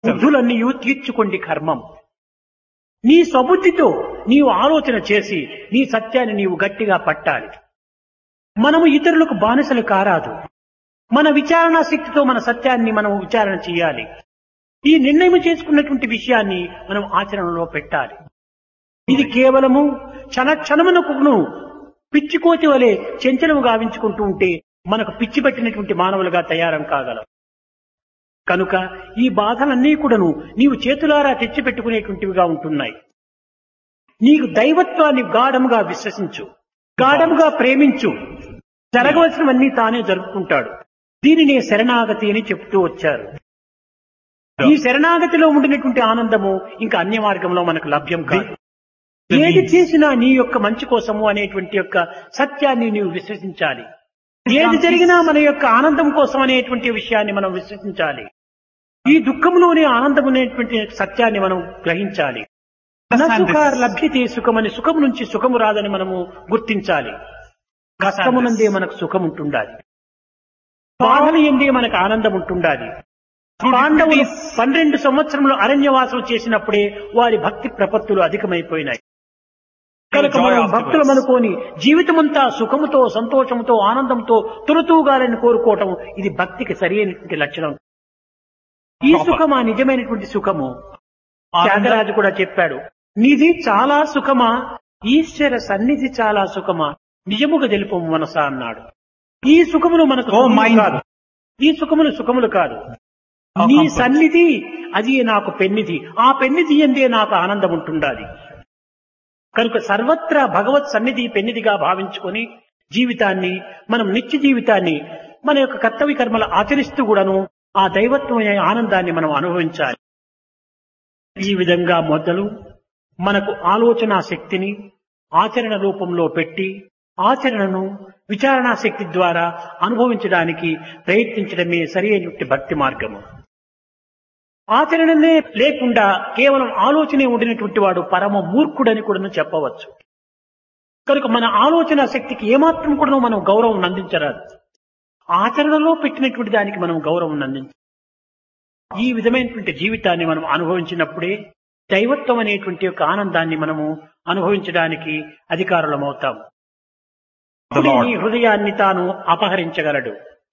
బుద్ధులన్నీ తీర్చుకోండి కర్మం నీ స్వబుద్ధితో నీవు ఆలోచన చేసి నీ సత్యాన్ని నీవు గట్టిగా పట్టాలి మనము ఇతరులకు బానిసలు కారాదు మన విచారణ శక్తితో మన సత్యాన్ని మనం విచారణ చేయాలి ఈ నిర్ణయం చేసుకున్నటువంటి విషయాన్ని మనం ఆచరణలో పెట్టాలి ఇది కేవలము క్షణ క్షణమునకును పిచ్చికోతి వలె చెంచలము గావించుకుంటూ ఉంటే మనకు పిచ్చి పట్టినటువంటి మానవులుగా తయారం కాగలం కనుక ఈ బాధలన్నీ కూడాను నీవు చేతులారా తెచ్చిపెట్టుకునేటువంటివిగా ఉంటున్నాయి నీకు దైవత్వాన్ని గాఢముగా విశ్వసించు గాఢముగా ప్రేమించు జరగవలసినవన్నీ తానే జరుపుకుంటాడు దీనినే శరణాగతి అని చెప్తూ వచ్చారు ఈ శరణాగతిలో ఉండినటువంటి ఆనందము ఇంకా అన్య మార్గంలో మనకు లభ్యం కాదు ఏది చేసినా నీ యొక్క మంచి కోసము అనేటువంటి యొక్క సత్యాన్ని నీవు విశ్వసించాలి ఏది జరిగినా మన యొక్క ఆనందం కోసం అనేటువంటి విషయాన్ని మనం విశ్వసించాలి ఈ దుఃఖంలోనే ఆనందం అనేటువంటి సత్యాన్ని మనం గ్రహించాలి సుఖార్ లభ్యతే సుఖమని సుఖము నుంచి సుఖము రాదని మనము గుర్తించాలి కష్టమునందే మనకు సుఖం ఉంటుండాలి బాధలు ఎందే మనకు ఆనందం ఉంటుండాలి పాండవులు పన్నెండు సంవత్సరములు అరణ్యవాసం చేసినప్పుడే వారి భక్తి ప్రపత్తులు అధికమైపోయినాయి కనుక మనం భక్తులు అనుకోని జీవితమంతా సుఖముతో సంతోషముతో ఆనందంతో తులతూగాలని కోరుకోవటం ఇది భక్తికి సరైనటువంటి లక్షణం ఈ సుఖమా నిజమైనటువంటి సుఖము త్యాగరాజు కూడా చెప్పాడు నిధి చాలా సుఖమా ఈశ్వర సన్నిధి చాలా సుఖమా నిజముగా తెలుపు మనస అన్నాడు ఈ సుఖములు మనకు ఓ సుఖములు mind. కాదు ఈ సుఖములు సుఖములు కాదు How నీ comfort. సన్నిధి అది నాకు పెన్నిధి ఆ పెన్నిధి ఎందే నాకు ఆనందం ఉంటుండాలి కనుక సర్వత్రా భగవత్ సన్నిధి పెన్నిధిగా భావించుకొని జీవితాన్ని మనం నిత్య జీవితాన్ని మన యొక్క కర్తవ్య కర్మలు ఆచరిస్తూ కూడాను ఆ దైవత్వమైన ఆనందాన్ని మనం అనుభవించాలి ఈ విధంగా మొదలు మనకు ఆలోచన శక్తిని ఆచరణ రూపంలో పెట్టి ఆచరణను విచారణా శక్తి ద్వారా అనుభవించడానికి ప్రయత్నించడమే సరి అయినటువంటి భక్తి మార్గము ఆచరణనే లేకుండా కేవలం ఆలోచనే ఉండినటువంటి వాడు పరమ మూర్ఖుడని కూడా చెప్పవచ్చు కనుక మన ఆలోచన శక్తికి ఏమాత్రం కూడా మనం గౌరవం అందించరాదు ఆచరణలో పెట్టినటువంటి దానికి మనం గౌరవం అందించాలి ఈ విధమైనటువంటి జీవితాన్ని మనం అనుభవించినప్పుడే దైవత్వం అనేటువంటి యొక్క ఆనందాన్ని మనము అనుభవించడానికి అధికారులమవుతాం The Lord. నీ హృదయాన్ని తాను అపహరించగలడు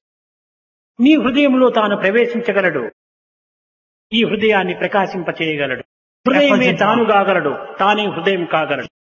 నీ హృదయంలో తాను ప్రవేశించగలడు ఈ హృదయాన్ని ప్రకాశింపచేయగలడు హృదయమే తాను కాగలడు తానే హృదయం కాగలడు